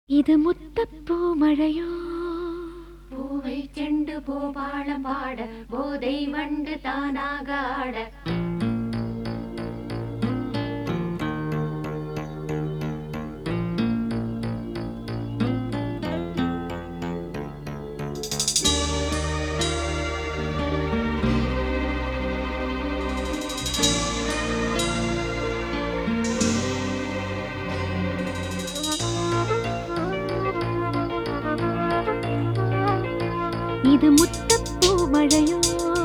இது முத்தப்பூ மழையோ பூவை செண்டு பூபாளம் பாட போதை வண்டு தானாக ஆட இது முத்தப்பூ மழையோ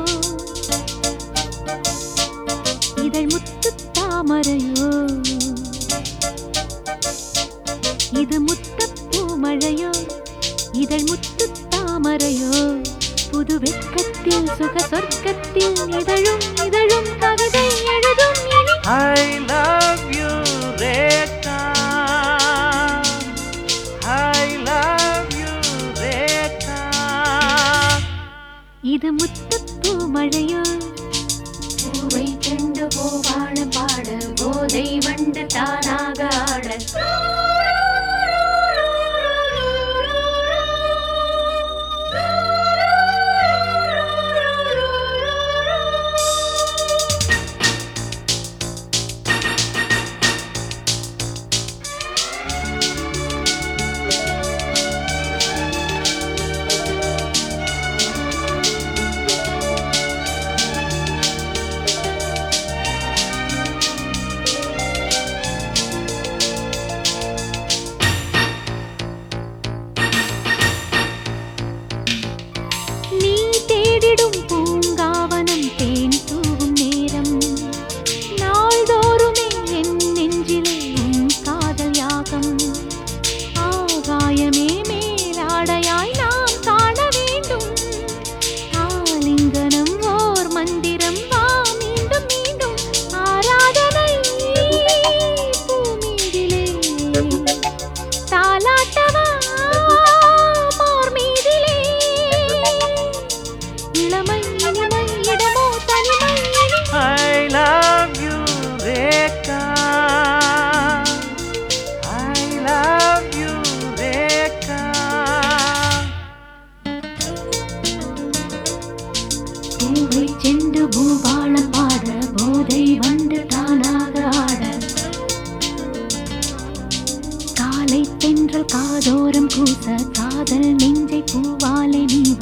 இதழ் முத்து தாமரையோ இது முத்தப்பூ மழையோ இதழ் முத்து தாமரையோ புது வெட்கத்தில் சுக சொர்க்கத்தில் இதழும் இதழும் கவிதை எழுதும் இனி I love you, Rekha. I love you, Rekha. இது முத்தப்பூ மழையோ பூவை செண்டு பூபாளம் பாட போதை வண்டு தானாக ஆட நீ தேடிடும் பூங்காவனம் தேன் தூவும் நேரம் நாள்தோறுமே என் நெஞ்சிலே உன் காதல் யாகம் ஆகாயமே மேலாடையாய் நாம் காண வேண்டும் ஆலிங்கனம் ஓர் மந்திரம் வா மீண்டும் மீண்டும் ஆராதனை பூமீதிலே தாலாட்டவா மார் மீதிலே இளமை இனிமை இடமோ தனிமை இனி I love you, Rekha. I love you, Rekha. பூவை செண்டு பூபாளம் பாட போதை வண்டு தானாக ஆட காலை தென்றல் காதோரம் கூச காதல் நெஞ்சை பூவாலே நீவ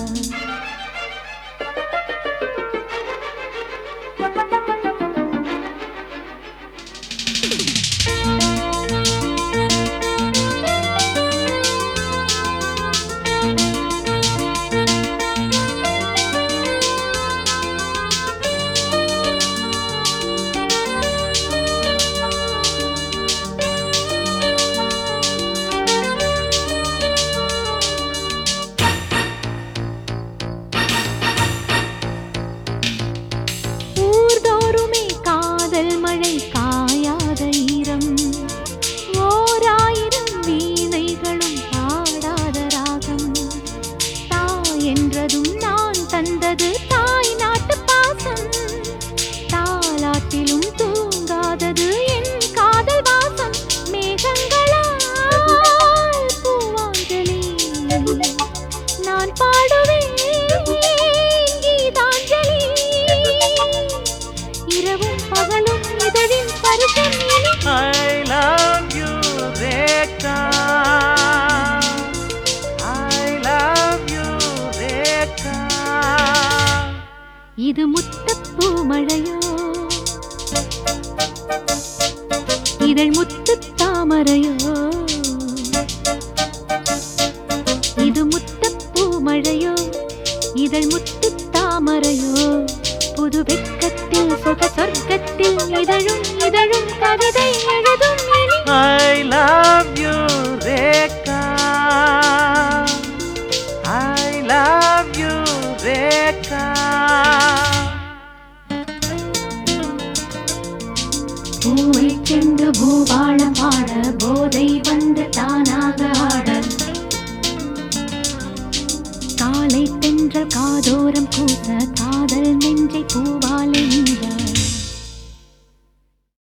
ஊர்தோறுமே காதல் மழை காயாத ஈரம் ஓராயிரம் வீணைகளும் பாடாத ராகம் தாய் என்றதும் நான் தந்தது தாய் நாட்டு பாசம் தாலாட்டிலும் தூங்காதது என் காதல் வாசம் மேகங்களால் பூவாஞ்சலி நான் பாடுவேன் கீதாஞ்சலி இரவும் பகலும் இதழின் பரிசம் இனி I love you, Rekha. I love you, Rekha. இது முத்தப்பூ மழையோ இதழ் முத்து தாமரையோ இது முத்தப்பூ மழையோ இதழ் முத்து தாமரையோ புது வெட்கத்தில் சுக சொர்க்கத்தில் இதழும் இதழும் கவிதை எழுதும் இனி I love you, Rekha. I love you, Rekha. பூவை செண்டு பூபாளம் பாட போதை வண்டு தானாக ஆட காலை தென்ற காதோரம் கூச காதல் நெஞ்சை பூவாலே நீட